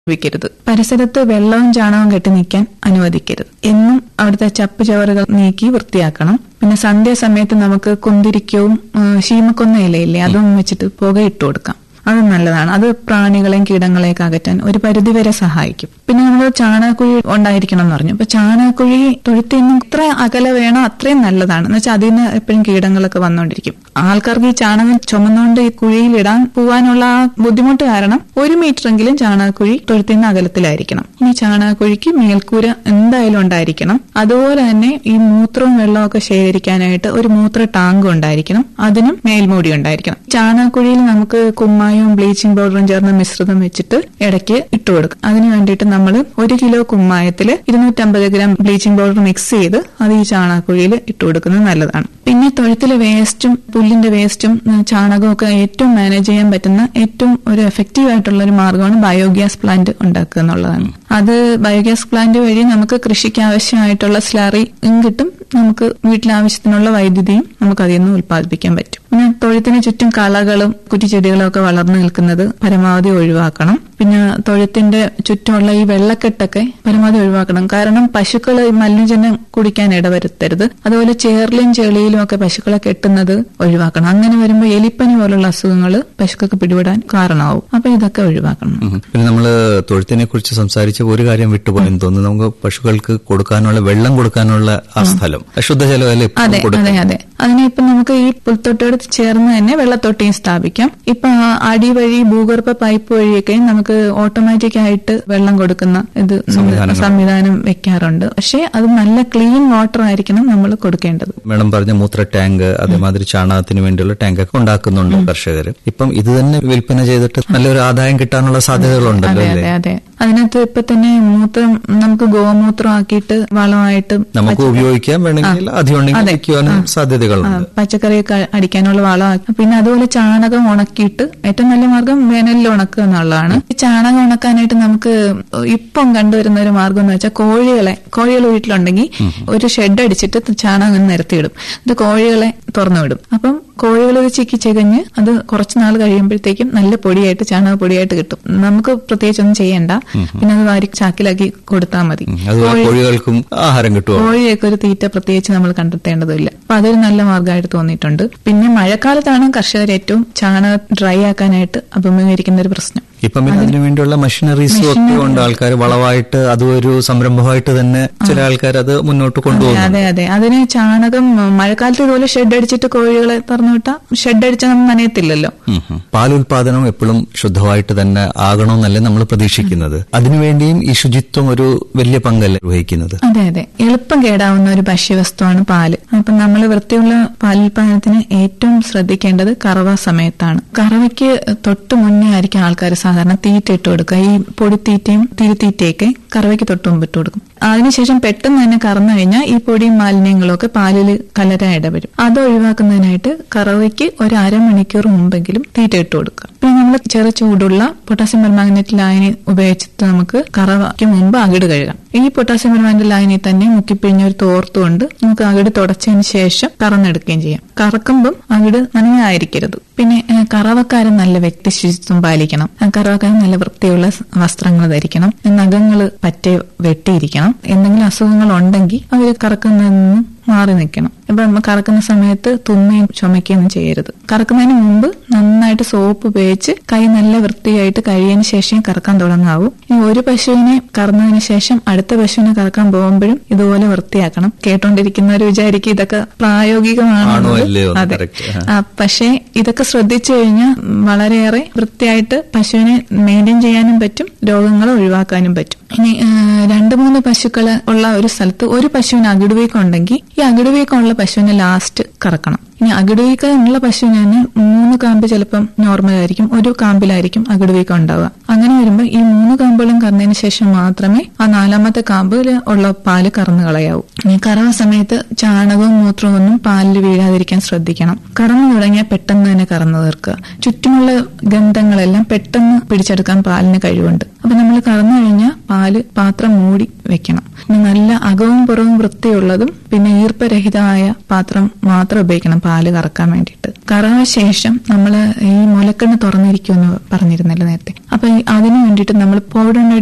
ഉപയോഗിക്കരുത് പരിസരത്ത് വെള്ളവും ചാണകവും കെട്ടി നിൽക്കാൻ അനുവദിക്കരുത് എന്നും അവിടുത്തെ ചപ്പ് ചവറുകൾ നീക്കി വൃത്തിയാക്കണം പിന്നെ സന്ധ്യാസമയത്ത് നമുക്ക് കുന്തിരിക്കവും ആ, ശീമക്കൊന്ന ഇലയില്ലേ അതും വെച്ചിട്ട് പുക ഇട്ട് കൊടുക്കാം അത് നല്ലതാണ് അത് പ്രാണികളെയും കീടങ്ങളെയൊക്കെ അകറ്റാൻ ഒരു പരിധിവരെ സഹായിക്കും പിന്നെ നമ്മൾ ചാണകക്കുഴി ഉണ്ടായിരിക്കണം എന്ന് പറഞ്ഞു അപ്പൊ ചാണകക്കുഴി തൊഴുത്തിൽ നിന്ന് എത്ര അകലെ വേണോ അത്രയും നല്ലതാണ് എന്ന് വെച്ചാൽ അതിന് എപ്പോഴും കീടങ്ങളൊക്കെ വന്നുകൊണ്ടിരിക്കും ആൾക്കാർക്ക് ഈ ചാണകം ചുമന്നുകൊണ്ട് ഈ കുഴിയിൽ ഇടാൻ പോകാനുള്ള ആ ബുദ്ധിമുട്ട് കാരണം ഒരു മീറ്ററെങ്കിലും ചാണകക്കുഴി തൊഴുത്തിൽ നിന്ന് അകലത്തിലായിരിക്കണം ഇനി ചാണകക്കുഴിക്ക് മേൽക്കൂര എന്തായാലും ഉണ്ടായിരിക്കണം അതുപോലെ തന്നെ ഈ മൂത്രവും വെള്ളവും ഒക്കെ ശേഖരിക്കാനായിട്ട് ഒരു മൂത്ര ടാങ്ക് ഉണ്ടായിരിക്കണം അതിനും മേൽമൂടി ഉണ്ടായിരിക്കണം ചാണകക്കുഴിയിൽ നമുക്ക് കുമ്മായവും ബ്ലീച്ചിങ് പൗഡറും ചേർന്ന മിശ്രിതം വെച്ചിട്ട് ഇടയ്ക്ക് ഇട്ട് കൊടുക്കും അതിന് വേണ്ടിയിട്ട് നമ്മൾ ഒരു കിലോ കുമ്മായത്തിൽ ഇരുന്നൂറ്റമ്പത് ഗ്രാം ബ്ലീച്ചിങ് പൗഡർ മിക്സ് ചെയ്ത് അത് ഈ ചാണകക്കുഴിയിൽ ഇട്ട് കൊടുക്കുന്നത് നല്ലതാണ് പിന്നെ തൊഴുത്തിലെ വേസ്റ്റും പുല്ലിന്റെ വേസ്റ്റും ഉം, ചാണകവും ഒക്കെ ഏറ്റവും മാനേജ് ചെയ്യാൻ പറ്റുന്ന ഏറ്റവും ഒരു എഫക്റ്റീവ് ആയിട്ടുള്ള ഒരു മാർഗമാണ് ബയോഗ്യാസ് പ്ലാന്റ് ഉണ്ടാക്കുക എന്നുള്ളതാണ് അത് ബയോഗ്യാസ് പ്ലാന്റ് വഴി നമുക്ക് കൃഷിക്ക് ആവശ്യമായിട്ടുള്ള സ്ലറിയും കിട്ടും നമുക്ക് വീട്ടിലാവശ്യത്തിനുള്ള വൈദ്യുതിയും നമുക്ക് അതിൽ നിന്ന് ഉൽപ്പാദിപ്പിക്കാൻ പറ്റും പിന്നെ തൊഴുത്തിന് ചുറ്റും കളകളും കുറ്റിച്ചെടികളും ഒക്കെ വളർന്നു നിൽക്കുന്നത് പരമാവധി ഒഴിവാക്കണം പിന്നെ തൊഴുത്തിന്റെ ചുറ്റുമുള്ള ഈ വെള്ളക്കെട്ടൊക്കെ പരമാവധി ഒഴിവാക്കണം കാരണം പശുക്കൾ മലിനജലം കുടിക്കാൻ ഇടവരുത്തരുത് അതുപോലെ ചേർലിയും ചെളിയിലും ഒക്കെ പശുക്കളെ കെട്ടുന്നത് ഒഴിവാക്കണം അങ്ങനെ വരുമ്പോൾ എലിപ്പനി പോലുള്ള അസുഖങ്ങൾ പശുക്കൾക്ക് പിടിപെടാൻ കാരണമാവും അപ്പൊ ഇതൊക്കെ ഒഴിവാക്കണം ഉം. പിന്നെ നമ്മള് തൊഴുത്തിനെ കുറിച്ച് സംസാരിച്ച ഒരു കാര്യം വിട്ടുപോയെന്ന് തോന്നുന്നു നമുക്ക് പശുക്കൾക്ക് കൊടുക്കാനുള്ള വെള്ളം കൊടുക്കാനുള്ള ആ സ്ഥലം ശുദ്ധജലമല്ലേ എപ്പോഴും അതെ കൊടുക്കുന്നത്? അതെ അതെ അതിനെ ഇപ്പൊ നമുക്ക് ഈ പുൽത്തൊട്ടിയോട് ചേർന്ന് തന്നെ വെള്ളത്തൊട്ടിയും സ്ഥാപിക്കാം ഇപ്പൊ ആ അടി വഴി ഭൂഗർഭ പൈപ്പ് വഴിയൊക്കെ നമുക്ക് ഓട്ടോമാറ്റിക് ആയിട്ട് വെള്ളം കൊടുക്കുന്ന ഇത് സംവിധാനങ്ങൾ. സംവിധാനം വെക്കാറുണ്ട് പക്ഷെ അത് നല്ല ക്ലീൻ വാട്ടർ ആയിരിക്കണം നമ്മൾ കൊടുക്കേണ്ടത് മേഡം പറഞ്ഞ മൂത്ര ടാങ്ക് അതേമാതിരി ചാണകത്തിന് വേണ്ടിയുള്ള ടാങ്ക് ഒക്കെ ഉണ്ടാക്കുന്നുണ്ട് കർഷകർ ഇപ്പം ഇത് തന്നെ വിൽപ്പന ചെയ്തിട്ട് നല്ലൊരു ആദായം കിട്ടാനുള്ള സാധ്യതകളുണ്ടല്ലോ അതെ അല്ലേ അതെ അതെ അതിനകത്ത് ഇപ്പൊ തന്നെ മൂത്രം നമുക്ക് ഗോമൂത്രം ആക്കിയിട്ട് വളമായിട്ട് നമുക്ക് ഉപയോഗിക്കാൻ വേണമെങ്കിൽ അധികം ഉണ്ടെങ്കിൽ അതെ. വിൽക്കുവാനും സാധ്യതകളുണ്ട് പച്ചക്കറിയൊക്കെ അടിക്കാനുള്ള വളമാക്കി പിന്നെ അതുപോലെ ചാണകം ഉണക്കിയിട്ട് ഏറ്റവും നല്ല മാർഗം വേനലിൽ ഉണക്കുക എന്നുള്ളതാണ് ഈ ചാണകം ഉണക്കാനായിട്ട് നമുക്ക് ഇപ്പം കണ്ടുവരുന്ന ഒരു മാർഗം എന്ന് വെച്ചാൽ കോഴികളെ കോഴികൾ വീട്ടിലുണ്ടെങ്കിൽ ഒരു ഷെഡ് അടിച്ചിട്ട് ചാണകം ഇങ്ങനെ നിരത്തിയിടും ഇത് കോഴികളെ തുറന്നു വിടും അപ്പം കോഴികൾ ഇത് ചിക്കി ചെകഞ്ഞ് അത് കുറച്ച് നാൾ കഴിയുമ്പോഴത്തേക്കും നല്ല പൊടിയായിട്ട് ചാണക പൊടിയായിട്ട് കിട്ടും നമുക്ക് പ്രത്യേകിച്ചൊന്നും ചെയ്യണ്ട പിന്നെ അത് വാരി ചാക്കിലാക്കി കൊടുത്താൽ മതി ഉം. അതുപോലെ കോഴികൾക്കും ആഹാരം കിട്ടുമോ കോഴിയൊക്കെ ഒരു തീറ്റ പ്രത്യേകിച്ച് നമ്മൾ കണ്ടെത്തേണ്ടതില്ല അപ്പൊ അതൊരു നല്ല മാർഗമായിട്ട് തോന്നിയിട്ടുണ്ട് പിന്നെ മഴക്കാലത്താണ് കർഷകർ ഏറ്റവും ചാണകം ഡ്രൈ ആക്കാനായിട്ട് അഭിമുഖീകരിക്കുന്ന ഒരു പ്രശ്നം ഇപ്പം പിന്നെ അതിനു വേണ്ടിയുള്ള മെഷീനറീസും ഒക്കെ ഉണ്ട് ആൾക്കാർ വളവായിട്ട് അതും ഒരു സംരംഭമായിട്ട് തന്നെ ചില ആൾക്കാർ അത് മുന്നോട്ട് കൊണ്ടുപോകുന്നു അതെ അതെ അതിന് ചാണകം മഴക്കാലത്ത് ഇതുപോലെ ഷെഡ് അടിച്ചിട്ട് കോഴികളെ തുറന്നു വിട്ടാൽ ഷെഡ് അടിച്ചാൽ നമ്മൾ നനയത്തില്ലല്ലോ ഉം ഉം. പാലുൽപാദനം എപ്പോഴും ശുദ്ധമായിട്ട് തന്നെ ആകണമെന്നല്ലേ നമ്മൾ പ്രതീക്ഷിക്കുന്നത് അതിനുവേണ്ടിയും ഈ ശുചിത്വം ഒരു വലിയ പങ്കല്ലേ വഹിക്കുന്നത് അതെ അതെ എളുപ്പം കേടാവുന്ന ഒരു ഭക്ഷ്യവസ്തുവാണ് പാല് അപ്പൊ നമ്മൾ വൃത്തിയുള്ള പാലുൽപാദനത്തിന് ഏറ്റവും ശ്രദ്ധിക്കേണ്ടത് കറവ സമയത്താണ് കറവയ്ക്ക് തൊട്ട് മുന്നേ ആയിരിക്കും ആൾക്കാർ സാധാരണ തീറ്റ ഇട്ട് കൊടുക്കുക ഈ പൊടിത്തീറ്റയും തിരുത്തീറ്റയൊക്കെ കറവയ്ക്ക് തൊട്ട് മുമ്പ് ഇട്ട് കൊടുക്കും അതിനുശേഷം പെട്ടെന്ന് തന്നെ കറന്നു കഴിഞ്ഞാൽ ഈ പൊടിയും മാലിന്യങ്ങളും ഒക്കെ പാലിൽ കലരാൻ ഇടവരും അത് ഒഴിവാക്കുന്നതിനായിട്ട് കറവയ്ക്ക് ഒരു അരമണിക്കൂർ മുമ്പെങ്കിലും തീറ്റ ഇട്ട് കൊടുക്കുക പിന്നെ നമ്മൾ ചെറു ചൂടുള്ള പൊട്ടാസ്യം പെർമാഗ്നറ്റ് ലായനി ഉപയോഗിച്ചിട്ട് നമുക്ക് കറവയ്ക്ക് മുമ്പ് അകിട് കഴുകാം ഈ പൊട്ടാസ്യം പെർമാഗ്നറ്റ് ലായനി തന്നെ മുക്കിപ്പിഴിഞ്ഞ ഒരു തോർത്തുകൊണ്ട് നമുക്ക് അകിട് തുടച്ചതിന് ശേഷം കറന്നെടുക്കുകയും ചെയ്യാം കറക്കുമ്പം അകിട് നനഞ്ഞായിരിക്കരുത് പിന്നെ ഏഹ്, കറവക്കാരൻ നല്ല വ്യക്തി ശുചിത്വം പാലിക്കണം ആ കറവക്കാരൻ നല്ല വൃത്തിയുള്ള സ് വസ്ത്രങ്ങൾ ധരിക്കണം നഖങ്ങൾ പറ്റെ വെട്ടിയിരിക്കണം എന്തെങ്കിലും അസുഖങ്ങൾ ഉണ്ടെങ്കിൽ അവർ കറക്കുന്നതിൽ നിന്ന് മാറി നിൽക്കണം ഇപ്പൊ നമ്മൾ കറക്കുന്ന സമയത്ത് തുമ്മയും ചുമയ്ക്കുകയും ചെയ്യരുത് കറക്കുന്നതിന് മുമ്പ് നന്നായിട്ട് സോപ്പ് ഉപയോഗിച്ച് കൈ നല്ല വൃത്തിയായിട്ട് കഴിയതിന് ശേഷം കറക്കാൻ തുടങ്ങാവൂ ഇനി ഒരു പശുവിനെ കറന്നതിന് ശേഷം അടുത്ത പശുവിനെ കറക്കാൻ പോകുമ്പോഴും ഇതുപോലെ വൃത്തിയാക്കണം കേട്ടോണ്ടിരിക്കുന്നവർ വിചാരിക്കും ഇതൊക്കെ ആണോ പ്രായോഗികമാണോ അല്ലയോ എന്ന് അതെ correct. ആ. ആ, പക്ഷേ ഇതൊക്കെ ശ്രദ്ധിച്ചു കഴിഞ്ഞാൽ വളരെയേറെ വൃത്തിയായിട്ട് പശുവിനെ മെയിൻറ്റെയിൻ ചെയ്യാനും പറ്റും രോഗങ്ങൾ ഒഴിവാക്കാനും പറ്റും ഇനി ആ, രണ്ട് മൂന്ന് പശുക്കള് ഉള്ള ഒരു സ്ഥലത്ത് ഒരു പശുവിന് അകിടുവീക്കം ഉണ്ടെങ്കിൽ ഈ അകിടുവീക്കമുള്ള പശുവിനെ ലാസ്റ്റ് കറക്കണം ഇനി അകിടുവീക്കം ഉള്ള പശുവിന് തന്നെ മൂന്ന് കാമ്പ് ചിലപ്പം നോർമൽ ആയിരിക്കും ഒരു കാമ്പിലായിരിക്കും അകിടുവീക്കം ഉണ്ടാവുക അങ്ങനെ വരുമ്പോൾ ഈ മൂന്ന് കാമ്പുകളും കറന്നതിന് ശേഷം മാത്രമേ ആ നാലാമത്തെ കാമ്പിൽ ഉള്ള പാല് കറന്നു കളയാവൂ ഈ കറവ സമയത്ത് ചാണകവും മൂത്രവും ഒന്നും പാലിൽ വീഴാതിരിക്കാൻ ശ്രദ്ധിക്കണം കറന്നു തുടങ്ങിയാൽ പെട്ടെന്ന് തന്നെ കറന്നു തീർക്കുക ചുറ്റുമുള്ള ഗന്ധങ്ങളെല്ലാം പെട്ടെന്ന് പിടിച്ചെടുക്കാൻ പാലിന് കഴിവുണ്ട് അപ്പൊ നമ്മൾ കറന്നു കഴിഞ്ഞാൽ പാല് പാത്രം മൂടി വെക്കണം പിന്നെ നല്ല അകവും പുറവും വൃത്തിയുള്ളതും പിന്നെ ഈർപ്പരഹിതമായ പാത്രം മാത്രം ഉപയോഗിക്കണം പാല് കറക്കാൻ വേണ്ടിയിട്ട് കറവ ശേഷം നമ്മൾ ഈ മുലക്കണ്ണ് തുറന്നിരിക്കുമെന്ന് പറഞ്ഞിരുന്നല്ലോ നേരത്തെ അപ്പൊ ഈ അതിനു വേണ്ടിയിട്ട് നമ്മൾ പൗഡർ